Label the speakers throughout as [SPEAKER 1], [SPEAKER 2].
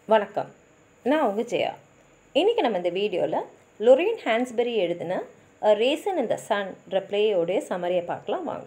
[SPEAKER 1] வணக்கம் நான் உங்கள் ஜெயா இன்றைக்கி நம்ம இந்த வீடியோவில் லொரேன் ஹான்ஸ்பெரி எழுதின a raisin in the sun பிளேயோடைய சமரியை பார்க்கலாம் வாங்க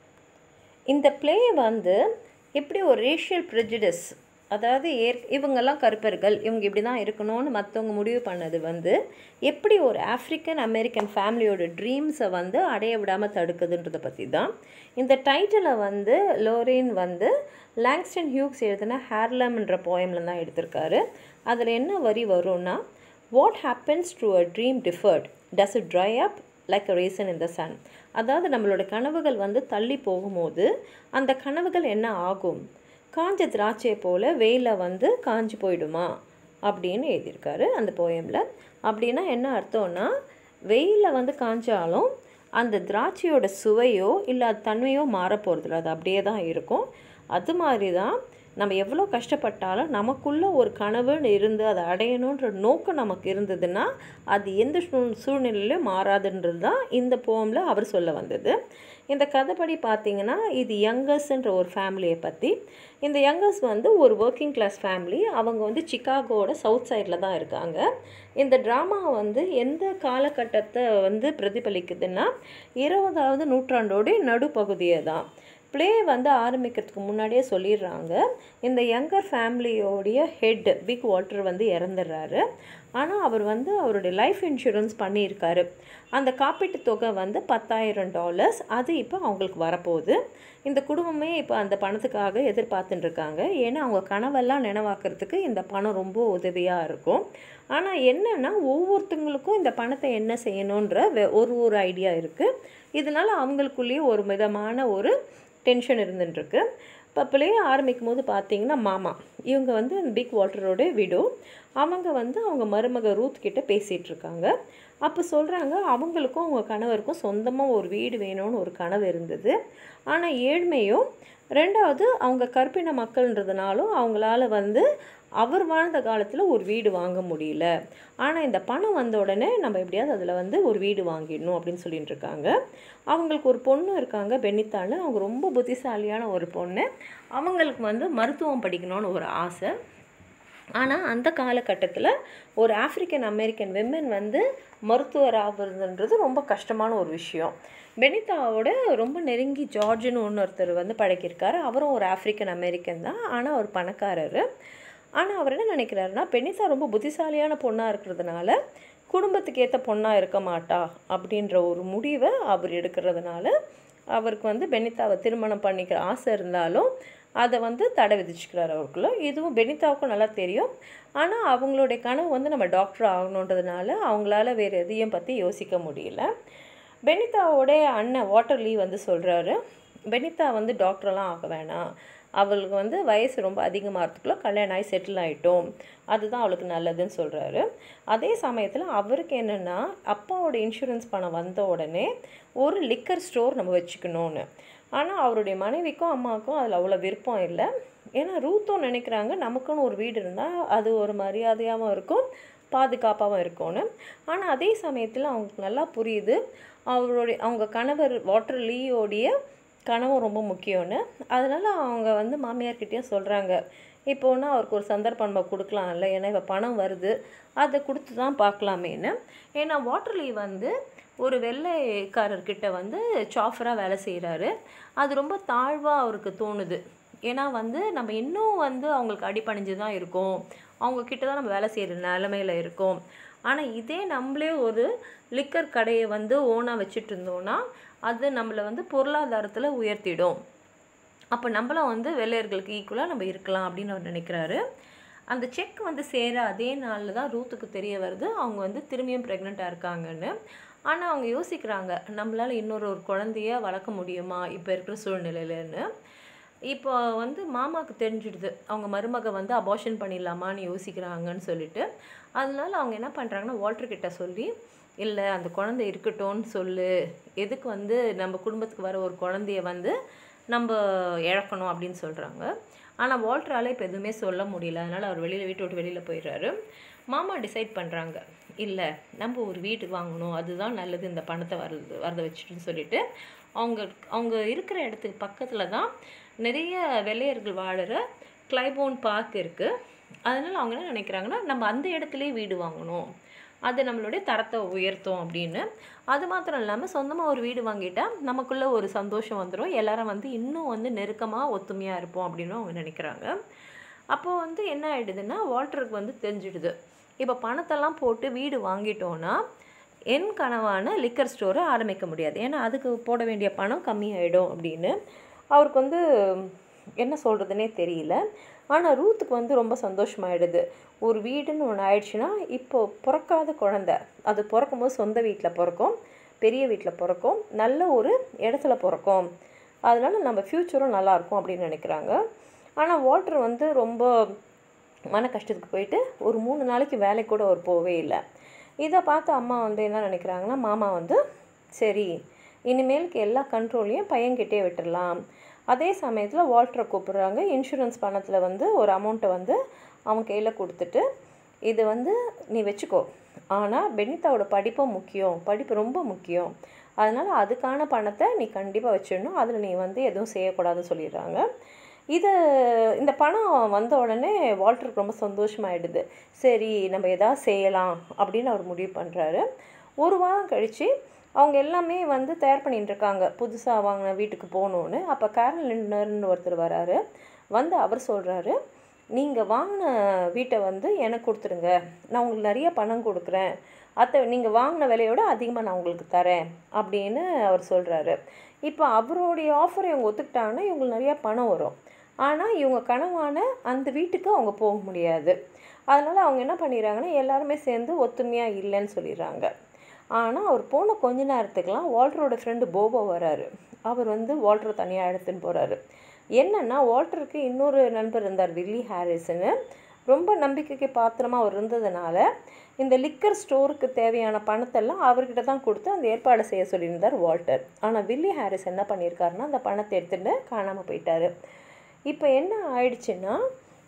[SPEAKER 1] இந்த பிளே வந்து எப்படி ஒரு ரேஷியல் ப்ரெஜிடஸ் அதாவது ஏற் இவங்கெல்லாம் கருப்பர்கள் இவங்க இப்படி தான் இருக்கணும்னு மற்றவங்க முடிவு பண்ணது வந்து எப்படி ஒரு ஆஃப்ரிக்கன் அமெரிக்கன் ஃபேமிலியோட ட்ரீம்ஸை வந்து அடைய விடாமல் தடுக்குதுன்றதை பற்றி தான் இந்த டைட்டிலை வந்து லோரேன் வந்து லாங்ஸ்டன் ஹியூக்ஸ் எழுதின ஹேர்லம்ன்ற போயமில் தான் எடுத்திருக்காரு அதில் என்ன வரி வரும்னா what happens to a dream deferred does it dry up like a raisin in the sun அதாவது நம்மளோட கனவுகள் வந்து தள்ளி போகும்போது அந்த கனவுகள் என்ன ஆகும் காஞ்ச திராட்சையை போல் வெயிலில் வந்து காஞ்சி போயிடுமா அப்படின்னு எழுதியிருக்காரு அந்த போயமில் அப்படின்னா என்ன அர்த்தம்னா வெயிலில் வந்து காஞ்சாலும் அந்த திராட்சையோட சுவையோ இல்லை அது தன்மையோ மாற போகிறதில்ல அது அப்படியே தான் இருக்கும் அது மாதிரி தான் நம்ம எவ்வளோ கஷ்டப்பட்டாலும் நமக்குள்ளே ஒரு கனவுன்னு இருந்து அதை அடையணுன்ற நோக்கம் நமக்கு இருந்ததுன்னா அது எந்த சூ சூழ்நிலையிலும் மாறாதுன்றது தான் இந்த போமில் அவர் சொல்ல வந்தது இந்த கதைப்படி பார்த்தீங்கன்னா இது யங்கர்ஸ்ன்ற ஒரு ஃபேமிலியை பற்றி இந்த யங்கர்ஸ் வந்து ஒரு ஒர்க்கிங் கிளாஸ் ஃபேமிலி அவங்க வந்து சிக்காகோட சவுத் சைடில் தான் இருக்காங்க இந்த ட்ராமா வந்து எந்த காலகட்டத்தை வந்து பிரதிபலிக்குதுன்னா இருபதாவது நூற்றாண்டோடைய நடுப்பகுதியை தான் ப்ளே வந்து ஆரம்பிக்கிறதுக்கு முன்னாடியே சொல்லிடுறாங்க இந்த யங்கர் ஃபேமிலியோடைய ஹெட் பிக் வாட்டர் வந்து இறந்துடுறாரு ஆனால் அவர் வந்து அவருடைய லைஃப் இன்சூரன்ஸ் பண்ணியிருக்காரு அந்த காப்பீட்டு தொகை வந்து பத்தாயிரம் டாலர்ஸ் அது இப்போ அவங்களுக்கு வரப்போகுது இந்த குடும்பமே இப்போ அந்த பணத்துக்காக எதிர்பார்த்துட்டு இருக்காங்க ஏன்னா அவங்க கனவெல்லாம் நினைவாக்குறதுக்கு இந்த பணம் ரொம்ப உதவியாக இருக்கும் ஆனால் என்னென்னா ஒவ்வொருத்தங்களுக்கும் இந்த பணத்தை என்ன செய்யணுன்ற ஒரு ஒரு ஐடியா இருக்குது இதனால் அவங்களுக்குள்ளேயே ஒரு விதமான ஒரு டென்ஷன் இருந்துட்டுருக்கு இப்போ பிள்ளைய ஆரம்பிக்கும் போது பார்த்தீங்கன்னா மாமா இவங்க வந்து பிக் வாட்டரோட விடோ அவங்க வந்து அவங்க மருமக ரூத் கிட்ட பேசிகிட்டு இருக்காங்க அப்போ சொல்கிறாங்க அவங்களுக்கும் அவங்க கணவருக்கும் சொந்தமாக ஒரு வீடு வேணும்னு ஒரு கனவு இருந்தது ஆனால் ஏழ்மையும் ரெண்டாவது அவங்க கற்பின மக்கள்ன்றதுனாலும் அவங்களால வந்து அவர் வாழ்ந்த காலத்தில் ஒரு வீடு வாங்க முடியல ஆனால் இந்த பணம் வந்த உடனே நம்ம எப்படியாவது அதில் வந்து ஒரு வீடு வாங்கிடணும் அப்படின்னு சொல்லிட்டு இருக்காங்க அவங்களுக்கு ஒரு பொண்ணு இருக்காங்க பென்னித்தான்னு அவங்க ரொம்ப புத்திசாலியான ஒரு பொண்ணு அவங்களுக்கு வந்து மருத்துவம் படிக்கணும்னு ஒரு ஆசை ஆனால் அந்த காலகட்டத்தில் ஒரு ஆஃப்ரிக்கன் அமெரிக்கன் விமன் வந்து மருத்துவர் ஆகுறதுன்றது ரொம்ப கஷ்டமான ஒரு விஷயம் பெனிதாவோட ரொம்ப நெருங்கி ஜார்ஜ்னு ஒருத்தர் வந்து பழக்கியிருக்காரு அவரும் ஒரு ஆஃப்ரிக்கன் அமெரிக்கன் தான் ஆனால் அவர் பணக்காரர் ஆனால் அவர் என்ன நினைக்கிறாருன்னா பெனிதா ரொம்ப புத்திசாலியான பொண்ணாக இருக்கிறதுனால குடும்பத்துக்கு ஏற்ற பொண்ணாக இருக்க மாட்டா அப்படின்ற ஒரு முடிவை அவர் எடுக்கிறதுனால அவருக்கு வந்து பெனிதாவை திருமணம் பண்ணிக்கிற ஆசை இருந்தாலும் அதை வந்து தடை விதிச்சுக்கிறார் அவருக்குள்ள இதுவும் பெனிதாவுக்கும் நல்லா தெரியும் ஆனால் அவங்களுடைய கனவு வந்து நம்ம டாக்டர் ஆகணுன்றதுனால அவங்களால வேறு எதையும் பற்றி யோசிக்க முடியல பெனிதாவோடைய அண்ணன் வாட்டர் லீ வந்து சொல்கிறாரு பெனிதா வந்து டாக்டரெலாம் ஆக வேணாம் அவளுக்கு வந்து வயசு ரொம்ப அதிகமாகிறதுக்குள்ள கல்யாணம் ஆகி செட்டில் ஆகிட்டோம் அதுதான் அவளுக்கு நல்லதுன்னு சொல்கிறாரு அதே சமயத்தில் அவருக்கு என்னென்னா அப்பாவோட இன்சூரன்ஸ் பணம் வந்த உடனே ஒரு லிக்கர் ஸ்டோர் நம்ம வச்சுக்கணும்னு ஆனால் அவருடைய மனைவிக்கும் அம்மாவுக்கும் அதில் அவ்வளோ விருப்பம் இல்லை ஏன்னா ரூத்தும் நினைக்கிறாங்க நமக்குன்னு ஒரு வீடு இருந்தால் அது ஒரு மரியாதையாகவும் இருக்கும் பாதுகாப்பாகவும் இருக்கும்னு ஆனால் அதே சமயத்தில் அவங்களுக்கு நல்லா புரியுது அவருடைய அவங்க கணவர் வாட்டர் லீயோடைய கனவும் ரொம்ப முக்கியம்னு அதனால் அவங்க வந்து மாமியார்கிட்டயும் சொல்கிறாங்க இப்போனா அவருக்கு ஒரு சந்தர்ப்பம் நம்ம கொடுக்கலாம்ல ஏன்னா இப்போ பணம் வருது அதை கொடுத்து தான் பார்க்கலாமேன்னு ஏன்னா வாட்டர் லீ வந்து ஒரு வெள்ளைக்காரர்கிட்ட வந்து சாஃபராக வேலை செய்கிறாரு அது ரொம்ப தாழ்வாக அவருக்கு தோணுது ஏன்னா வந்து நம்ம இன்னும் வந்து அவங்களுக்கு அடிப்பணிஞ்சு தான் இருக்கோம் அவங்கக்கிட்ட தான் நம்ம வேலை செய்கிற நிலமையில் இருக்கோம் ஆனால் இதே நம்மளே ஒரு லிக்கர் கடையை வந்து ஓனாக வச்சுட்டு இருந்தோன்னா அது நம்மளை வந்து பொருளாதாரத்தில் உயர்த்திடும் அப்போ நம்மளும் வந்து வெள்ளையர்களுக்கு ஈக்குவலாக நம்ம இருக்கலாம் அப்படின்னு அவர் நினைக்கிறாரு அந்த செக் வந்து சேர அதே நாளில் தான் ரூத்துக்கு தெரிய வருது அவங்க வந்து திரும்பியும் ப்ரெக்னெண்ட்டாக இருக்காங்கன்னு ஆனால் அவங்க யோசிக்கிறாங்க நம்மளால் இன்னொரு ஒரு குழந்தைய வளர்க்க முடியுமா இப்போ இருக்கிற சூழ்நிலையிலன்னு இப்போ வந்து மாமாவுக்கு தெரிஞ்சிடுது அவங்க மருமக வந்து அபார்ஷன் பண்ணிடலாமான்னு யோசிக்கிறாங்கன்னு சொல்லிட்டு அதனால அவங்க என்ன பண்ணுறாங்கன்னா வால்டர்கிட்ட சொல்லி இல்லை அந்த குழந்தை இருக்கட்டும்னு சொல்லு எதுக்கு வந்து நம்ம குடும்பத்துக்கு வர ஒரு குழந்தைய வந்து நம்ம இழக்கணும் அப்படின்னு சொல்கிறாங்க ஆனால் வால்டரால் இப்போ எதுவுமே சொல்ல முடியல அதனால் அவர் வெளியில் வீட்டை விட்டு வெளியில் போயிடுறாரு மாமா டிசைட் பண்ணுறாங்க இல்லை நம்ம ஒரு வீடு வாங்கணும் அதுதான் நல்லது இந்த பணத்தை வரது வரத வச்சுட்டுன்னு சொல்லிட்டு அவங்க அவங்க இருக்கிற இடத்துக்கு பக்கத்தில் தான் நிறைய வெள்ளையர்கள் வாழுற கிளைபோன் பார்க் இருக்குது அதனால் அவங்க என்ன நினைக்கிறாங்கன்னா நம்ம அந்த இடத்துலயே வீடு வாங்கணும் அது நம்மளுடைய தரத்தை உயர்த்தும் அப்படின்னு அது மாத்திரம் இல்லாமல் சொந்தமாக ஒரு வீடு வாங்கிட்டா நமக்குள்ள ஒரு சந்தோஷம் வந்துடும் எல்லாரும் வந்து இன்னும் வந்து நெருக்கமாக ஒத்துமையாக இருப்போம் அப்படின்னு அவங்க நினைக்கிறாங்க அப்போது வந்து என்ன ஆயிடுதுன்னா வால்டருக்கு வந்து தெரிஞ்சிடுது இப்போ பணத்தெல்லாம் போட்டு வீடு வாங்கிட்டோன்னா என் கனவான லிக்கர் ஸ்டோரை ஆரம்பிக்க முடியாது ஏன்னா அதுக்கு போட வேண்டிய பணம் கம்மியாயிடும் அப்படின்னு அவருக்கு வந்து என்ன சொல்கிறதுனே தெரியல ஆனால் ரூத்துக்கு வந்து ரொம்ப சந்தோஷமாயிடுது ஒரு வீடுன்னு ஒன்று ஆயிடுச்சுன்னா இப்போ பிறக்காத குழந்தை அது பிறக்கும் போது சொந்த வீட்டில் பிறக்கும் பெரிய வீட்டில் பிறக்கும் நல்ல ஒரு இடத்துல பிறக்கும் அதனால நம்ம ஃப்யூச்சரும் நல்லாயிருக்கும் அப்படின்னு நினைக்கிறாங்க ஆனால் வால்டர் வந்து ரொம்ப மன கஷ்டத்துக்கு போயிட்டு ஒரு மூணு நாளைக்கு வேலைக்கு கூட அவர் போகவே இல்லை இதை பார்த்து அம்மா வந்து என்ன நினைக்கிறாங்கன்னா மாமா வந்து சரி இனிமேலுக்கு எல்லா கண்ட்ரோலையும் பையன்கிட்டே விட்டுடலாம் அதே சமயத்தில் வால்டரை கூப்பிடுறாங்க இன்சூரன்ஸ் பணத்தில் வந்து ஒரு அமௌண்ட்டை வந்து அவன் கையில் கொடுத்துட்டு இது வந்து நீ வச்சுக்கோ ஆனால் பெனிதாவோட படிப்பும் முக்கியம் படிப்பு ரொம்ப முக்கியம் அதனால் அதுக்கான பணத்தை நீ கண்டிப்பாக வச்சிடணும் அதில் நீ வந்து எதுவும் செய்யக்கூடாதுன்னு சொல்லிடுறாங்க இது இந்த பணம் வந்த உடனே வால்டருக்கு ரொம்ப சந்தோஷமாயிடுது சரி நம்ம எதாவது செய்யலாம் அப்படின்னு அவர் முடிவு பண்ணுறாரு ஒரு வாரம் கழித்து அவங்க எல்லாமே வந்து தயார் பண்ணிட்டு இருக்காங்க புதுசாக வாங்கின வீட்டுக்கு போகணுன்னு அப்போ கேரல் லிண்டர்னு ஒருத்தர் வராரு வந்து அவர் சொல்கிறாரு நீங்கள் வாங்கின வீட்டை வந்து எனக்கு கொடுத்துருங்க நான் உங்களுக்கு நிறைய பணம் கொடுக்குறேன் அத்தை நீங்கள் வாங்கின விலையோட அதிகமாக நான் உங்களுக்கு தரேன் அப்படின்னு அவர் சொல்கிறாரு இப்போ அவருடைய ஆஃபரை இவங்க ஒத்துக்கிட்டாங்கன்னா இவங்களுக்கு நிறையா பணம் வரும் ஆனால் இவங்க கனவான அந்த வீட்டுக்கு அவங்க போக முடியாது அதனால் அவங்க என்ன பண்ணிடுறாங்கன்னா எல்லாருமே சேர்ந்து ஒத்துமையாக இல்லைன்னு சொல்லிடுறாங்க ஆனால் அவர் போன கொஞ்ச நேரத்துக்குலாம் வால்டரோட ஃப்ரெண்டு போபோ வராரு அவர் வந்து வால்டரை தனியாக எடுத்துன்னு போகிறாரு என்னன்னா வால்டருக்கு இன்னொரு நண்பர் இருந்தார் வில்லி ஹாரிஸ்னு ரொம்ப நம்பிக்கைக்கு பாத்திரமா அவர் இருந்ததுனால இந்த லிக்கர் ஸ்டோருக்கு தேவையான பணத்தெல்லாம் அவர்கிட்ட தான் கொடுத்து அந்த ஏற்பாடு செய்ய சொல்லியிருந்தார் வால்டர் ஆனால் வில்லி ஹாரிஸ் என்ன பண்ணியிருக்காருன்னா அந்த பணத்தை எடுத்துட்டு காணாமல் போயிட்டாரு இப்போ என்ன ஆயிடுச்சுன்னா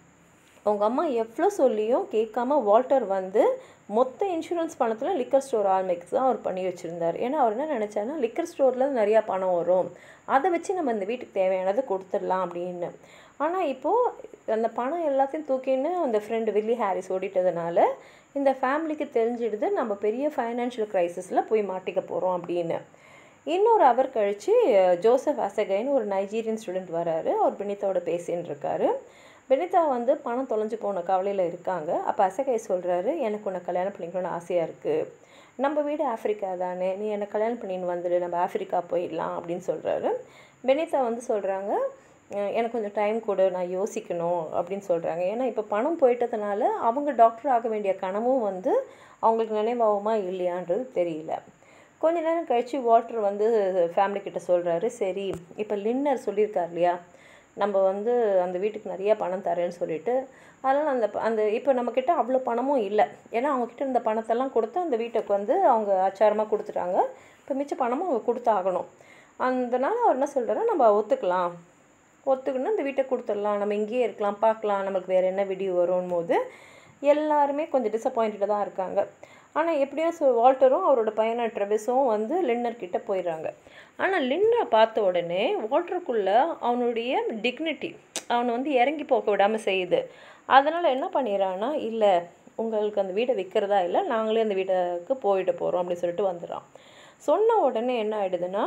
[SPEAKER 1] அவங்க அம்மா எவ்வளோ சொல்லியும் கேட்காம வால்டர் வந்து மொத்த இன்சூரன்ஸ் பணத்தில் லிக்கர் ஸ்டோர் ஆரம்பிக்ஸ் தான் அவர் பண்ணி வச்சுருந்தார் ஏன்னா அவர் என்ன நினச்சாருன்னா லிக்கர் ஸ்டோரில் நிறையா பணம் வரும் அதை வச்சு நம்ம இந்த வீட்டுக்கு தேவையானதை கொடுத்துடலாம் அப்படின்னு ஆனால் இப்போது அந்த பணம் எல்லாத்தையும் தூக்கின்னு அந்த ஃப்ரெண்டு வில்லி ஹாரிஸ் ஓடிட்டதுனால இந்த ஃபேமிலிக்கு தெரிஞ்சிடுது நம்ம பெரிய ஃபைனான்ஷியல் க்ரைசிஸில் போய் மாட்டிக்க போகிறோம் அப்படின்னு இன்னொரு அவர் கழித்து ஜோசப் அசகைன்னு ஒரு நைஜீரியன் ஸ்டூடெண்ட் வராரு அவர் பெனிதாவோட பேசின்னு இருக்காரு பெனிதா வந்து பணம் தொலைஞ்சு போன கவலையில் இருக்காங்க அப்போ அசகை சொல்கிறாரு எனக்கு உன்னை கல்யாணம் பண்ணிக்கணும்னு ஆசையாக இருக்குது நம்ம வீடு ஆஃப்ரிக்கா தானே நீ என்னை கல்யாணம் பண்ணின்னு வந்துடு நம்ம ஆஃப்ரிக்கா போயிடலாம் அப்படின்னு சொல்கிறாரு பெனிதா வந்து சொல்கிறாங்க எனக்கு கொஞ்சம் டைம் கொடு நான் யோசிக்கணும் அப்படின்னு சொல்கிறாங்க ஏன்னா இப்போ பணம் போயிட்டதுனால அவங்க டாக்டர் ஆக வேண்டிய கனவும் வந்து அவங்களுக்கு நினைவாகுமா இல்லையான்றது தெரியல கொஞ்ச நேரம் கழித்து வாட்டர் வந்து ஃபேமிலி கிட்ட சொல்கிறாரு சரி இப்போ லின்னர் சொல்லியிருக்கார் இல்லையா நம்ம வந்து அந்த வீட்டுக்கு நிறைய பணம் தரேன்னு சொல்லிட்டு அதனால் அந்த அந்த இப்போ நம்மக்கிட்ட அவ்வளோ பணமும் இல்லை ஏன்னா அவங்கக்கிட்ட இருந்த பணத்தெல்லாம் கொடுத்து அந்த வீட்டுக்கு வந்து அவங்க ஆச்சாரமாக கொடுத்துட்டாங்க இப்போ மிச்ச பணமும் அவங்க கொடுத்தாகணும் அதனால அவர் என்ன சொல்கிறாரு நம்ம ஒத்துக்கலாம் ஒத்துக்கணும் இந்த வீட்டை கொடுத்துடலாம் நம்ம இங்கேயே இருக்கலாம் பார்க்கலாம் நமக்கு வேறு என்ன வீடியோ வரும் போது எல்லாருமே கொஞ்சம் டிசப்பாயிண்டடாக தான் இருக்காங்க ஆனால் எப்படியும் சொ வால்டரும் அவரோட பையனை ட்ரெவிஸும் வந்து லின்னர் கிட்ட போயிடுறாங்க ஆனால் லின்னரை பார்த்த உடனே வால்டருக்குள்ளே அவனுடைய டிக்னிட்டி அவனை வந்து இறங்கி போக விடாமல் செய்யுது அதனால் என்ன பண்ணிடுறான்னா இல்லை உங்களுக்கு அந்த வீடை விற்கிறதா இல்லை நாங்களே அந்த வீட்டுக்கு போயிட்டு போகிறோம் அப்படின்னு சொல்லிட்டு வந்துடுறான் சொன்ன உடனே என்ன ஆகிடுதுன்னா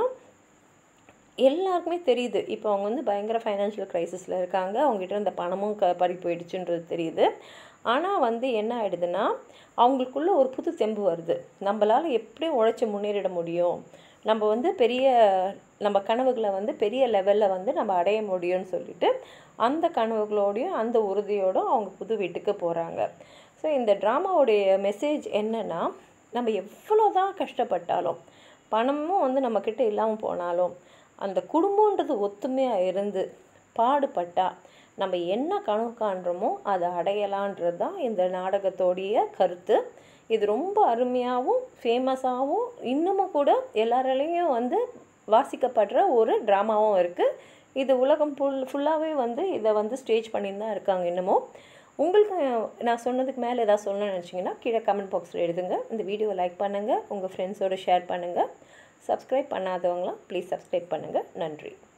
[SPEAKER 1] எல்லாருக்குமே தெரியுது இப்போ அவங்க வந்து பயங்கர ஃபைனான்ஷியல் க்ரைசிஸில் இருக்காங்க அவங்ககிட்ட இருந்த பணமும் க பறி போயிடுச்சுன்றது தெரியுது ஆனால் வந்து என்ன ஆகிடுதுன்னா அவங்களுக்குள்ள ஒரு புது தெம்பு வருது நம்மளால் எப்படி உழைச்சி முன்னேறிட முடியும் நம்ம வந்து பெரிய நம்ம கனவுகளை வந்து பெரிய லெவலில் வந்து நம்ம அடைய முடியும்னு சொல்லிட்டு அந்த கனவுகளோடையும் அந்த உறுதியோடும் அவங்க புது வீட்டுக்கு போகிறாங்க ஸோ இந்த ட்ராமாவுடைய மெசேஜ் என்னென்னா நம்ம எவ்வளோ தான் கஷ்டப்பட்டாலும் பணமும் வந்து நம்மக்கிட்ட இல்லாமல் போனாலும் அந்த குடும்பன்றது ஒத்துமையாக இருந்து பாடுபட்டா நம்ம என்ன கனவு காண்றோமோ அதை அடையலான்றது தான் இந்த நாடகத்தோடைய கருத்து இது ரொம்ப அருமையாகவும் ஃபேமஸாகவும் இன்னமும் கூட எல்லாராலையும் வந்து வாசிக்கப்படுற ஒரு ட்ராமாவும் இருக்குது இது உலகம் ஃபுல் ஃபுல்லாகவே வந்து இதை வந்து ஸ்டேஜ் பண்ணின்னு தான் இருக்காங்க இன்னமும் உங்களுக்கு நான் சொன்னதுக்கு மேலே ஏதாவது சொல்லணும்னு நினச்சிங்கன்னா கீழே கமெண்ட் பாக்ஸில் எழுதுங்க இந்த வீடியோவை லைக் பண்ணுங்கள் உங்கள் ஃப்ரெண்ட்ஸோடு ஷேர் பண்ணுங்கள் சப்ஸ்கிரைப் பண்ணாதவங்களாம் ப்ளீஸ் சப்ஸ்கிரைப் பண்ணுங்கள் நன்றி